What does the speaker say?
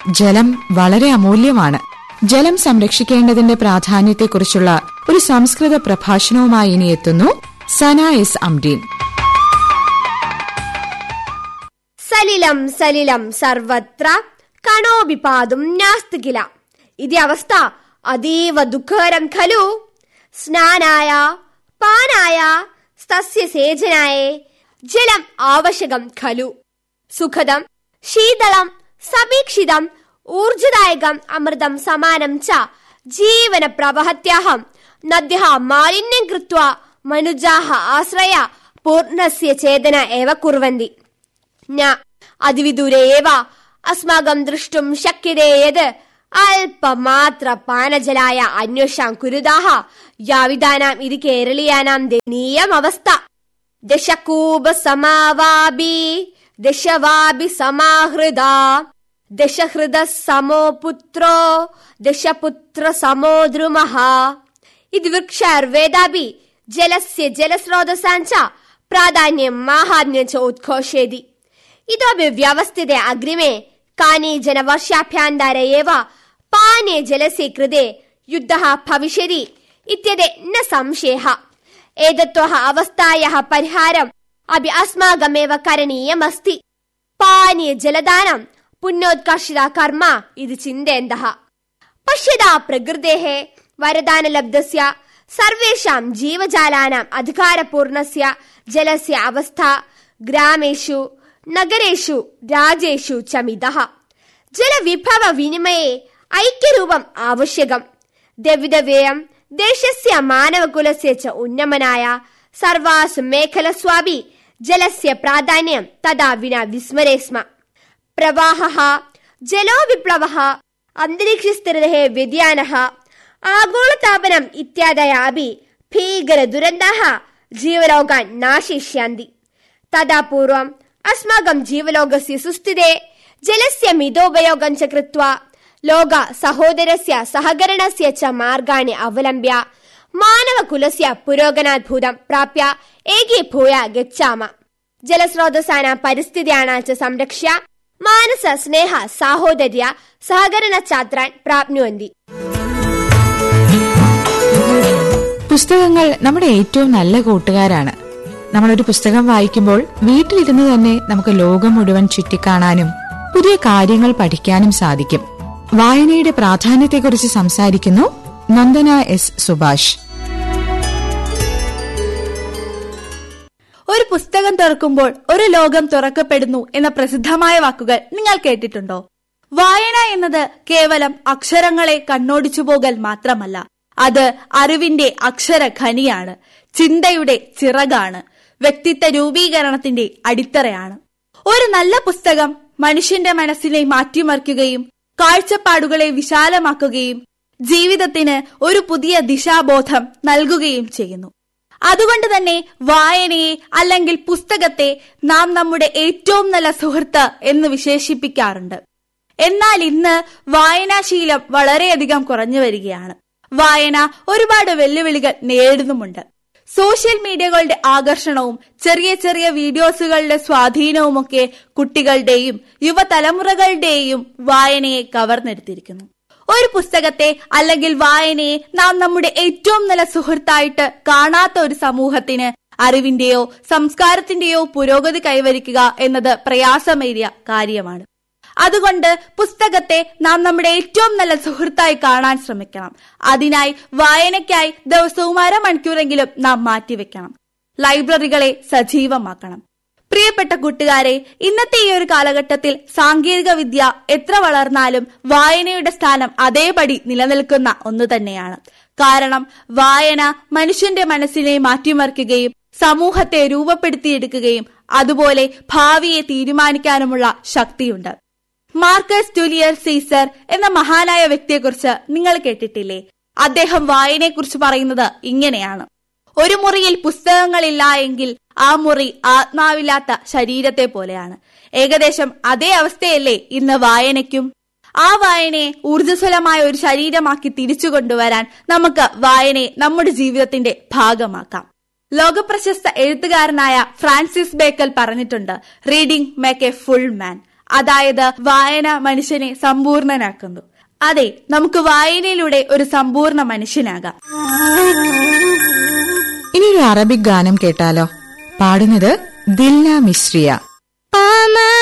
ജലം വളരെ അമൂല്യമാണ് ജലം സംരക്ഷിക്കേണ്ടതിന്റെ പ്രാധാന്യത്തെക്കുറിച്ചുള്ള ഒരു സംസ്കൃത പ്രഭാഷണവുമായി ഇനി എത്തുന്നു സന എസ് അംഡീൻ സലിലം സലിലം സർവത്ര കണോപി പാതും നാസ്തി കില ഇതി അവസ്ഥ അതീവ ദുഃഖകരം ഖലു സ്നാനായ പാനായ സസ്യസേചനായ ജലം ആവശ്യകം ഖലു സുഖദം ശീതളം സമീക്ഷിതം ഊർജദായകം അമൃതം സമാനം ച ജീവന പ്രവഹത്യാഹം നദ്യഃ മാലിന്യം കൃത്വ മനുജാഹ ആശ്രയ പൂർണ്ണസ്യ ചേതന ഏവ കുർവന്തി ന അതിവിദൂരെ ഏവ അസ്മാകം ദൃഷ്ടും ശക്യതേ യത് അല്പമാത്ര പാനജലായ അന്വേഷാം കുരുതാഹ യാവിധാനാം ഇത് കേരളീയാനാം ദയനീയം അവസ്ഥ ദശകൂപ സമാവാബി ദശവാബി സമാഹൃദ ദശഹൃദ സമോ പുത്രോ ദശപുത്ര സമോ ദ്രുമഃ ഇത് വൃക്ഷാർവേദാപി ജലസ്യ ജലസ്രോതസാഞ്ച പ്രാധാന്യം മാഹാത്മ്യം ച ഉദ്ഘോഷേതി ഇതോപി വ്യവസ്ഥിതെ അഗ്രിമേ കാനിചന വർഷാഭ്യന്തര ഏവ പാനീയ ജലസ്യ കൃതെ യുദ്ധः ഭവിഷ്യതി ഇത്യതെ ന സംശയः एतत्त्वः अवस्थायाः परिहारम् अपि अस्माकमेव करणीयमस्ति पानीयजलदानं पुण्योत्कर्षिता कर्म इति चिन्तयन्तः पश्यता प्रकृतेः वरदानलब्धस्य सर्वेषां जीवजालानाम् अधिकारपूर्णस्य जलस्य अवस्था ग्रामेषु नगरेषु राज्येषु च मितः जलविभवविनिमये ऐक्यरूपम् आवश्यकम् द्रविडव्ययम् देशस्य मानवकुलस्य च उन्नमनाय सर्वासु മേഖലസ്വാപി ജലസ്യ പ്രാധാന്യം തഥാ വിന വിസ്മരേ സ്മ പ്രവാഹः ജലോ വിപ്ലവः അന്തരീക്ഷസ്ഥിരതः വ്യതിയാനः ആഗോളതാപനം ഇത്യാദയ അപി ഭീകരദുരന്താः ജീവലോകാन् നാശയിष्यन्ति तदा पूर्वम् अस्माकं जीवलोकस्य सुस्थिते जलस्य मितोपयोगं च कृत्वा ലോക സഹോദരസ്യ സഹകരണസ്യ ച മാർഗാണി അവലംബ്യ മാനവകുലസ്യ പുരോഗനാത്ഭുതം പ്രാപ്യ ഏകീഭൂയ ഗച്ഛാമ ജലസ്രോതസാന പരിസ്ഥിതിയാണ് ച സംരക്ഷ്യ മാനസ സ്നേഹ സാഹോദര്യ സഹകരണ ഛാത്രാൻ പ്രാപ്നുവന്തി പുസ്തകങ്ങൾ നമ്മുടെ ഏറ്റവും നല്ല കൂട്ടുകാരാണ് നമ്മളൊരു പുസ്തകം വായിക്കുമ്പോൾ വീട്ടിലിരുന്ന് തന്നെ നമുക്ക് ലോകം മുഴുവൻ ചുറ്റിക്കാണാനും പുതിയ കാര്യങ്ങൾ പഠിക്കാനും സാധിക്കും വായനയുടെ പ്രാധാന്യത്തെക്കുറിച്ച് സംസാരിക്കുന്നു നന്ദന എസ് സുഭാഷ് ഒരു പുസ്തകം തുറക്കുമ്പോൾ ഒരു ലോകം തുറക്കപ്പെടുന്നു എന്ന പ്രസിദ്ധമായ വാക്കുകൾ നിങ്ങൾ കേട്ടിട്ടുണ്ടോ വായന എന്നത് കേവലം അക്ഷരങ്ങളെ കണ്ണോടിച്ചു പോകൽ മാത്രമല്ല അത് അറിവിന്റെ അക്ഷരഖനിയാണ് ചിന്തയുടെ ചിറകാണ് വ്യക്തിത്വ രൂപീകരണത്തിന്റെ അടിത്തറയാണ് ഒരു നല്ല പുസ്തകം മനുഷ്യന്റെ മനസ്സിനെ മാറ്റിമറിക്കുകയും കാഴ്ചപ്പാടുകളെ വിശാലമാക്കുകയും ജീവിതത്തിന് ഒരു പുതിയ ദിശാബോധം നൽകുകയും ചെയ്യുന്നു അതുകൊണ്ട് തന്നെ വായനയെ അല്ലെങ്കിൽ പുസ്തകത്തെ നാം നമ്മുടെ ഏറ്റവും നല്ല സുഹൃത്ത് എന്ന് വിശേഷിപ്പിക്കാറുണ്ട് എന്നാൽ ഇന്ന് വായനാശീലം വളരെയധികം കുറഞ്ഞു വരികയാണ് വായന ഒരുപാട് വെല്ലുവിളികൾ നേരിടുന്നുമുണ്ട് സോഷ്യൽ മീഡിയകളുടെ ആകർഷണവും ചെറിയ ചെറിയ വീഡിയോസുകളുടെ സ്വാധീനവുമൊക്കെ കുട്ടികളുടെയും യുവതലമുറകളുടെയും വായനയെ കവർന്നെടുത്തിരിക്കുന്നു ഒരു പുസ്തകത്തെ അല്ലെങ്കിൽ വായനയെ നാം നമ്മുടെ ഏറ്റവും നല്ല സുഹൃത്തായിട്ട് കാണാത്ത ഒരു സമൂഹത്തിന് അറിവിന്റെയോ സംസ്കാരത്തിന്റെയോ പുരോഗതി കൈവരിക്കുക എന്നത് പ്രയാസമേറിയ കാര്യമാണ് അതുകൊണ്ട് പുസ്തകത്തെ നാം നമ്മുടെ ഏറ്റവും നല്ല സുഹൃത്തായി കാണാൻ ശ്രമിക്കണം അതിനായി വായനയ്ക്കായി ദിവസവും അരമണിക്കൂറെങ്കിലും നാം മാറ്റിവെക്കണം ലൈബ്രറികളെ സജീവമാക്കണം പ്രിയപ്പെട്ട കൂട്ടുകാരെ ഇന്നത്തെ ഈ ഒരു കാലഘട്ടത്തിൽ സാങ്കേതിക വിദ്യ എത്ര വളർന്നാലും വായനയുടെ സ്ഥാനം അതേപടി നിലനിൽക്കുന്ന ഒന്ന് തന്നെയാണ് കാരണം വായന മനുഷ്യന്റെ മനസ്സിനെ മാറ്റിമറിക്കുകയും സമൂഹത്തെ രൂപപ്പെടുത്തിയെടുക്കുകയും അതുപോലെ ഭാവിയെ തീരുമാനിക്കാനുമുള്ള ശക്തിയുണ്ട് മാർക്കസ് ജൂലിയർ സീസർ എന്ന മഹാനായ വ്യക്തിയെക്കുറിച്ച് നിങ്ങൾ കേട്ടിട്ടില്ലേ അദ്ദേഹം വായനയെക്കുറിച്ച് പറയുന്നത് ഇങ്ങനെയാണ് ഒരു മുറിയിൽ പുസ്തകങ്ങളില്ല എങ്കിൽ ആ മുറി ആത്മാവില്ലാത്ത ശരീരത്തെ പോലെയാണ് ഏകദേശം അതേ അവസ്ഥയല്ലേ ഇന്ന് വായനയ്ക്കും ആ വായനയെ ഊർജ്ജസ്വലമായ ഒരു ശരീരമാക്കി തിരിച്ചു കൊണ്ടുവരാൻ നമുക്ക് വായനയെ നമ്മുടെ ജീവിതത്തിന്റെ ഭാഗമാക്കാം ലോകപ്രശസ്ത എഴുത്തുകാരനായ ഫ്രാൻസിസ് ബേക്കൽ പറഞ്ഞിട്ടുണ്ട് reading make a full man അതായത് വായന മനുഷ്യനെ സമ്പൂർണനാക്കുന്നു അതെ നമുക്ക് വായനയിലൂടെ ഒരു സമ്പൂർണ്ണ മനുഷ്യനാകാം ഇനി ഒരു അറബിക് ഗാനം കേട്ടാലോ പാടുന്നത് ദിൽന മിശ്രിയ قمر